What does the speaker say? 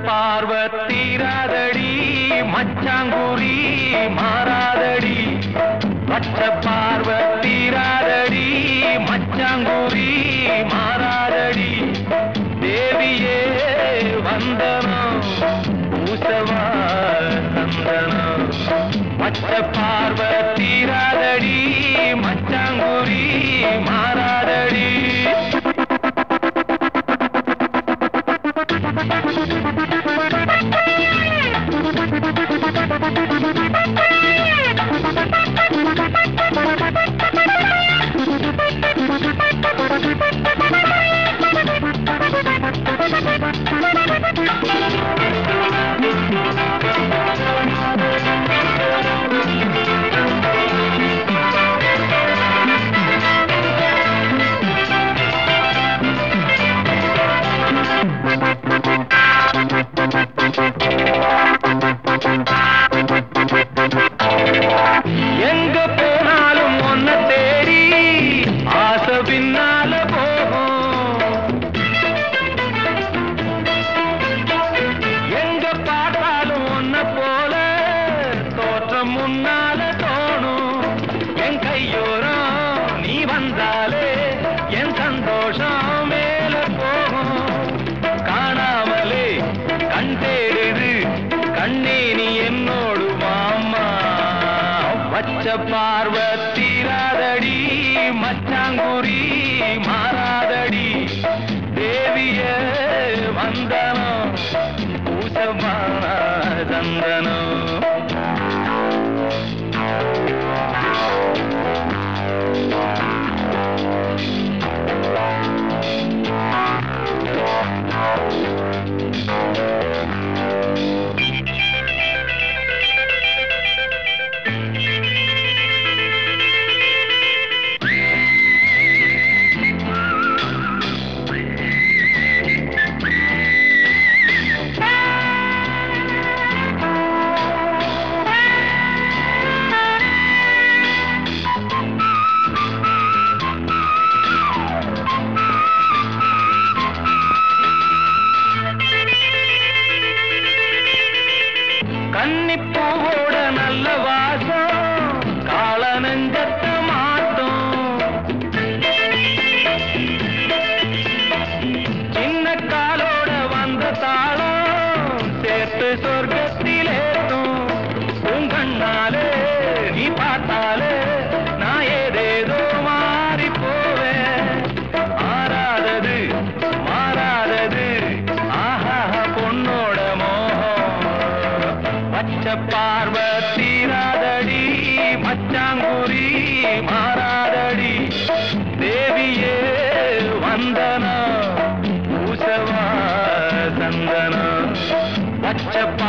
பார்வ தீராதடி மச்சாங்குரி மாறாதடி பச்ச பார்வ தீராதடி மச்சாங்குரி மாறாதடி தேவியே வந்தனம் பூசவா சந்தனம் பச்ச பார்வ தீராதடி மச்சாங்குரி மாறாதடி எங்க போனாலும் ஒன்ன தேடி ஆசை பின்னால போகும் எங்க பார்த்தாலும் ஒன்ன போல தோற்றம் முன்னால தோணும் என் கையோரம் நீ வந்தாலே என் சந்தோஷம் மேல போகும் காணாமலே கண் தேடுது கண்ணே நீ என்னோடு மாமா வச்ச பார்வ தீராதடி மச்சாங்குரி மாறாதடி தேவிய வந்தனம் பூசமான சந்தனம் கன்னிப்பூவோட நல்ல வாசம் கால நெஞ்சத்த மாட்டோம் சின்ன காலோட வந்த தாளம் சேர்த்து சொர்க்கத்திலேத்தும் உங்கண்ணாலே நீ பார்த்தாலே நான் ஏதேதோ மாறி போவேன் ஆறாதது மாறாதது ஆஹா பொண்ணோட மோகம் பச்ச பார்வ தீராதடி மச்சாங்குரி மாறாதடி தேவியே வந்தனா பூசவா சந்தனா பச்ச